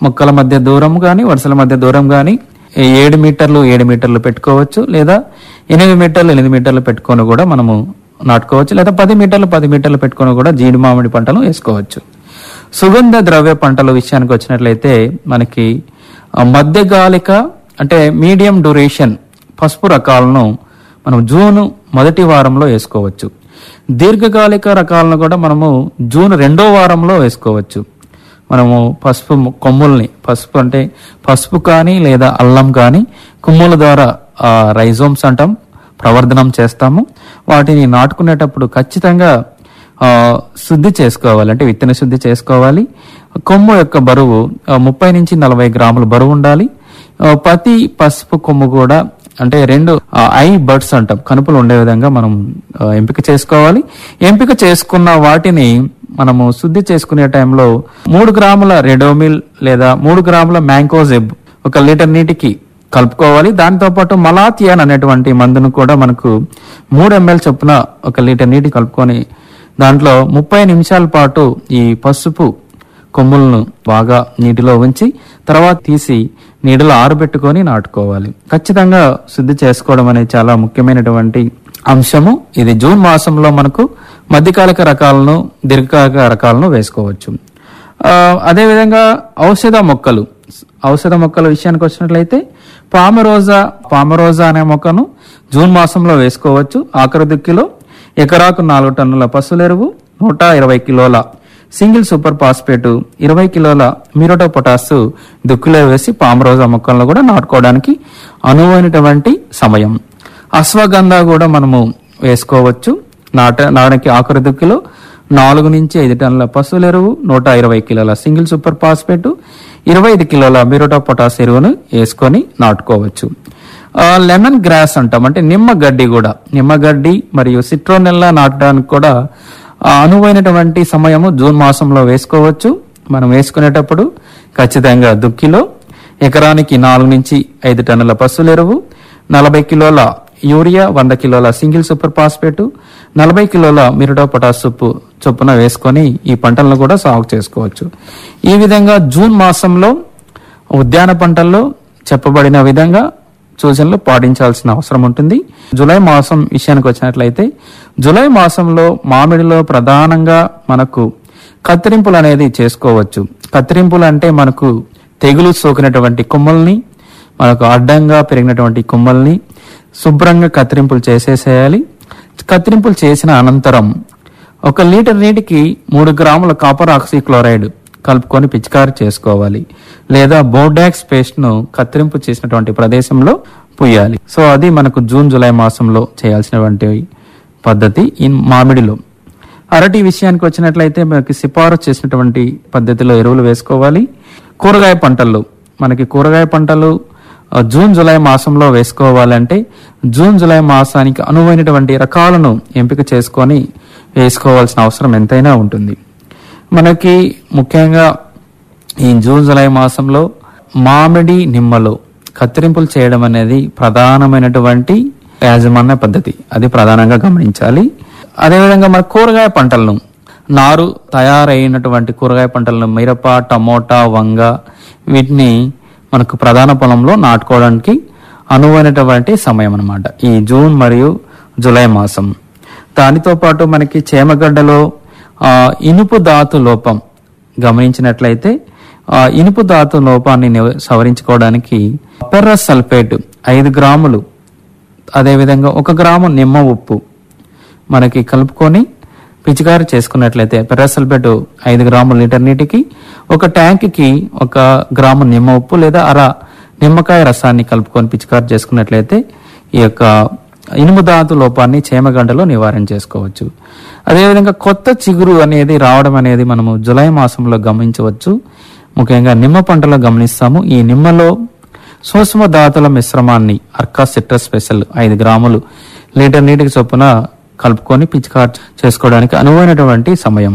మొక్కల మధ్య దూరం కానీ వరుసల మధ్య దూరం కానీ ఏడు మీటర్లు ఏడు మీటర్లు పెట్టుకోవచ్చు లేదా ఎనిమిది మీటర్లు ఎనిమిది మీటర్లు పెట్టుకొని కూడా మనము నాటుకోవచ్చు లేదా పది మీటర్లు పది మీటర్లు పెట్టుకొని కూడా జీడి మామిడి పంటలు వేసుకోవచ్చు సుగంధ ద్రవ్య పంటల విషయానికి వచ్చినట్లయితే మనకి ఆ, మధ్యకాలిక అంటే మీడియం డ్యూరేషన్ పసుపు రకాలను మనం జూన్ మొదటి వారంలో వేసుకోవచ్చు దీర్ఘకాలిక రకాలను కూడా మనము జూన్ రెండో వారంలో వేసుకోవచ్చు మనము పసుపు ము- కొమ్ముల్ని పసుపు అంటే పసుపు కానీ లేదా అల్లం కానీ కొమ్ముల ద్వారా ఆ, రైజోమ్స్ అంటాం ప్రవర్ధనం చేస్తాము వాటిని నాటుకునేటప్పుడు ఖచ్చితంగా ఆ, శుద్ధి చేసుకోవాలి అంటే విత్తన శుద్ధి చేసుకోవాలి కొమ్ము యొక్క బరువు ఆ, ముప్పై నుంచి నలభై గ్రాముల బరువు ఉండాలి ఆ, ప్రతి పసుపు కొమ్ము కూడా అంటే రెండు ఆ, ఐ బర్డ్స్ అంటాం కనుపులు ఉండే విధంగా మనం ఆ, ఎంపిక చేసుకోవాలి ఎంపిక చేసుకున్న వాటిని మనము శుద్ధి చేసుకునే టైంలో మూడు గ్రాముల రెడోమిల్ లేదా మూడు గ్రాముల మ్యాంకోజెబ్ ఒక లీటర్ నీటికి కలుపుకోవాలి దాంతో పాటు మలాథియాన్ అనేటువంటి మందును కూడా మనకు మూడు ఎంఎల్ చొప్పున ఒక లీటర్ నీటి కలుపుకొని దాంట్లో ముప్పై నిమిషాల పాటు ఈ పసుపు కొమ్ములను బాగా నీటిలో ఉంచి తర్వాత తీసి నీడలో ఆరబెట్టుకొని నాటుకోవాలి ఖచ్చితంగా శుద్ధి చేసుకోవడం అనేది చాలా ముఖ్యమైనటువంటి అంశము ఇది జూన్ మాసంలో మనకు మధ్యకాలిక రకాలను దీర్ఘకాలిక రకాలను వేసుకోవచ్చు ఆ, అదేవిధంగా ఔషధ మొక్కలు ఔషధ మొక్కల విషయానికి వచ్చినట్లయితే పామరోజా పామరోజా అనే మొక్కను జూన్ మాసంలో వేసుకోవచ్చు ఆఖరి దుక్కిలో ఎకరాకు నాలుగు టన్నుల పశువులెరువు నూట ఇరవై కిలోల సింగిల్ సూపర్ ఫాస్ఫేట్ ఇరవై కిలోల మిరోటో పొటాస్ దుక్కిలో వేసి పామరోజా మొక్కలను కూడా నాటుకోవడానికి అనువైనటువంటి సమయం అశ్వగంధ కూడా మనము వేసుకోవచ్చు నాట నాడనికి ఆఖరి దుక్కిలో నాలుగు నుంచి ఐదు టన్నుల పశువుల ఎరువు నూట ఇరవై కిలోల సింగిల్ సూపర్ ఫాస్ఫేట్ ఇరవై ఐదు కిలోల మిరోటా పొటాస్ ఎరువును వేసుకొని నాటుకోవచ్చు ఆ, లెమన్ గ్రాస్ అంటాం అంటే నిమ్మ గడ్డి కూడా నిమ్మ గడ్డి మరియు సిట్రోనెల్లా నాటడానికి కూడా ఆ, అనువైనటువంటి సమయము జూన్ మాసంలో వేసుకోవచ్చు మనం వేసుకునేటప్పుడు ఖచ్చితంగా దుక్కిలో ఎకరానికి నాలుగు నుంచి ఐదు టన్నుల పశువుల ఎరువు నలభై కిలోల యూరియా వంద కిలోల సింగిల్ సూపర్ ఫాస్ఫేట్ నలభై కిలోల మిరిడో పొటాస్ ఉప్పు చొప్పున వేసుకొని ఈ పంటలను కూడా సాగు చేసుకోవచ్చు ఈ విధంగా జూన్ మాసంలో ఉద్యాన పంటల్లో చెప్పబడిన విధంగా సూచనలు పాటించాల్సిన అవసరం ఉంటుంది జూలై మాసం విషయానికి వచ్చినట్లయితే జూలై మాసంలో మామిడిలో ప్రధానంగా మనకు కత్తిరింపులు అనేది చేసుకోవచ్చు కత్తిరింపులు అంటే మనకు తెగులు సోకినటువంటి కొమ్మల్ని మనకు అడ్డంగా పెరిగినటువంటి కొమ్మల్ని శుభ్రంగా కత్తిరింపులు చేసేసేయాలి కత్తిరింపులు చేసిన అనంతరం ఒక లీటర్ నీటికి మూడు గ్రాముల కాపర్ ఆక్సీక్లోరైడ్ కలుపుకొని పిచికారి చేసుకోవాలి లేదా బోర్డాక్స్ పేస్ట్ ను కత్తిరింపు చేసినటువంటి ప్రదేశంలో పుయ్యాలి సో అది మనకు జూన్ జూలై మాసంలో చేయాల్సినటువంటి పద్ధతి ఈ మామిడిలో అరటి విషయానికి వచ్చినట్లయితే మనకి సిఫారసు చేసినటువంటి పద్ధతిలో ఎరువులు వేసుకోవాలి కూరగాయ పంటలు మనకి కూరగాయ పంటలు ఆ, జూన్ జూలై మాసంలో వేసుకోవాలంటే జూన్ జూలై మాసానికి అనువైనటువంటి రకాలను ఎంపిక చేసుకొని వేసుకోవాల్సిన అవసరం ఎంతైనా ఉంటుంది మనకి ముఖ్యంగా ఈ జూన్ జూలై మాసంలో మామిడి నిమ్మలో కత్తిరింపులు చేయడం అనేది ప్రధానమైనటువంటి యాజమాన్య పద్ధతి అది ప్రధానంగా గమనించాలి అదేవిధంగా మన కూరగాయ పంటలను నారు తయారైనటువంటి కూరగాయ పంటలను మిరప టమోటా వంగ వీటిని మనకు ప్రధాన పొలంలో నాటుకోవడానికి అనువైనటువంటి సమయం అన్నమాట ఈ జూన్ మరియు జూలై మాసం దానితో పాటు మనకి చేమగడ్డలో ఆ, ఇనుపు ధాతు లోపం గమనించినట్లయితే ఆ ఇనుపు ధాతు లోపాన్ని నివ- సవరించుకోవడానికి పెర్రస్ సల్ఫేట్ ఐదు గ్రాములు అదేవిధంగా ఒక గ్రాము నిమ్మ ఉప్పు మనకి కలుపుకొని పిచికారి చేసుకున్నట్లయితే పెరాసల్ఫేట్ ఐదు గ్రాముల లీటర్ నీటికి ఒక ట్యాంక్కి ఒక గ్రాము నిమ్మ ఉప్పు లేదా అర నిమ్మకాయ రసాన్ని కలుపుకొని పిచికారి చేసుకున్నట్లయితే ఈ యొక్క ఇనుము ధాతు లోపాన్ని చేమగంటలో నివారణ చేసుకోవచ్చు అదేవిధంగా కొత్త చిగురు అనేది రావడం అనేది మనము జులై మాసంలో గమనించవచ్చు ముఖ్యంగా నిమ్మ పంటలో గమనిస్తాము ఈ నిమ్మలో సూక్ష్మ ధాతుల మిశ్రమాన్ని అర్కా సిట్రస్ స్పెషల్ ఐదు గ్రాములు లీటర్ నీటికి చొప్పున కలుపుకొని పిచికారు చేసుకోవడానికి అనువైనటువంటి సమయం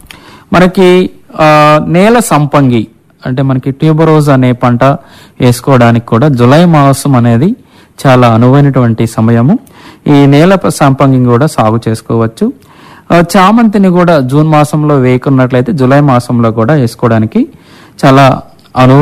మనకి ఆ, నేల సంపంగి అంటే మనకి ట్యూబరోజ్ అనే పంట వేసుకోవడానికి కూడా జులై మాసం అనేది చాలా అనువైనటువంటి సమయము ఈ నేల ప- సంపంగి కూడా సాగు చేసుకోవచ్చు ఆ, చామంతిని కూడా జూన్ మాసంలో వేయకున్నట్లయితే జులై మాసంలో కూడా వేసుకోవడానికి చాలా అను